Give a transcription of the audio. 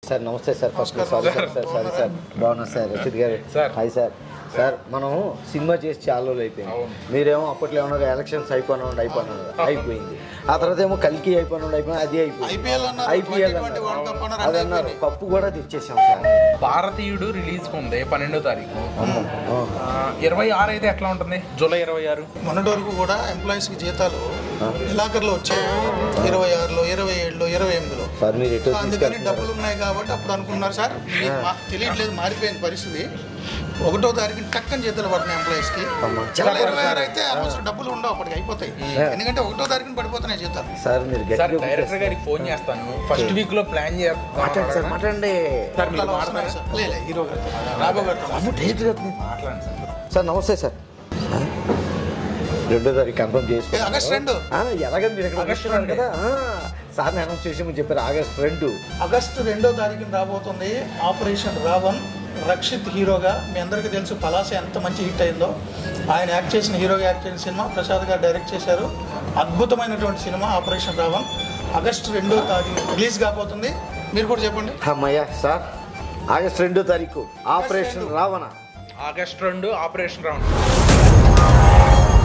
Sir నమస్తే sir first sorry sir sir sorry sir బాగున్నా sir Rachit గారు సార్. హాయ్ సార్ సార్ మనం cinema చేసి చాలా రోజులు అయిపోయింది అవును. మీరేమో అప్పట్లో ఏమన్నా ఎలక్షన్స్ అయిపోయినా అయిపోయినా అయిపోయింది ఆ తర్వాత ఏమో కలికి అయిపోయినా అయిపోయినా అది అయిపోయింది IPL అన్నారు, ఐపీఎల్ T20 World Cup అన్నారు, అది అన్నీ అన్నారు అయిపోయినాయి. కప్పు కూడా తెచ్చేసాం సార్ భారతీయుడు రిలీజ్ ఉంది పన్నెండో తారీఖు ఆ. ఆ, ఇరవై ఆరు అయితే ఎట్లా ఉంటుంది జూలై ఇరవై ఆరు మొన్నటి వరకు కూడా ఎంప్లాయీస్ కి జీతాలు నెలాఖరులో వచ్చాయి ఇరవై ఆరులో ఇరవై ఏడులో ఇరవై ఎనిమిదిలో సార్ మీరు ఎటు అందుకని తీసుకెళ్తున్నారు డబ్బులు ఉన్నాయి కాబట్టి అప్పుడు అనుకున్నారు సార్ మీకు మా- తెలియట్లేదు మారిపోయింది పరిస్థితి ఒకటో తారీఖు టక్కని జీతాలు పడుతున్నాయి ఎంప్లాయీస్ కి అమ్మా. జూలై ఇరవై ఆరు అయితే ఆల్మోస్ట్ డబ్బులు ఉండవు అప్పటికి అయిపోతాయి ఎందుకంటే ఒకటో తారీఖున పడిపోతున్నాయి జీతాలు సార్ మీరు సార్ గట్టిగా డైరెక్టర్ గారికి ఫోన్ చేస్తాను ఫస్ట్ వీక్ లో ప్లాన్ మాట్లాడండి సార్ చేస్తాను మాట్లాడండి సార్ మీరు అలా వస్తున్నాయి మాట్లాడండి సార్. లే, లే, హీరో గారు రాఘవ్ గారితో అమ్మ డైరెక్ట్గా వస్తుంది. మాట్లాడండి సార్ సార్ నమస్తే సార్ రెండో తారీఖు కన్ఫర్మ్ ఏ, చేసుకో ఆగస్ట్ రెండు ఎలాగ మీరు ఇక్కడ ఆగస్టు వస్తున్నారు రెండే. కదా సార్ అనౌన్స్ చేసి చెప్పారు ఆగస్ట్ రెండు ఆగస్టు రెండో తారీఖున రాబోతుంది ఆపరేషన్ రావణ్ రక్షిత్ హీరోగా మీ అందరికీ తెలుసు పలాస ఎంత మంచి హిట్ అయిందో ఆయన యాక్ట్ చేసిన హీరోగా యాక్ట్ చేసిన సినిమా ప్రసాద్ గారు డైరెక్ట్ చేశారు అద్భుతమైనటువంటి సినిమా ఆపరేషన్ రావణ్ ఆగస్టు రెండో తారీఖు రిలీజ్ కాబోతుంది మీరు కూడా చెప్పండి అమ్మయ్య సార్ ఆగస్ట్ రెండో తారీఖు ఆపరేషన్ రావణ ఆగస్ట్ రెండు ఆపరేషన్ రౌండ్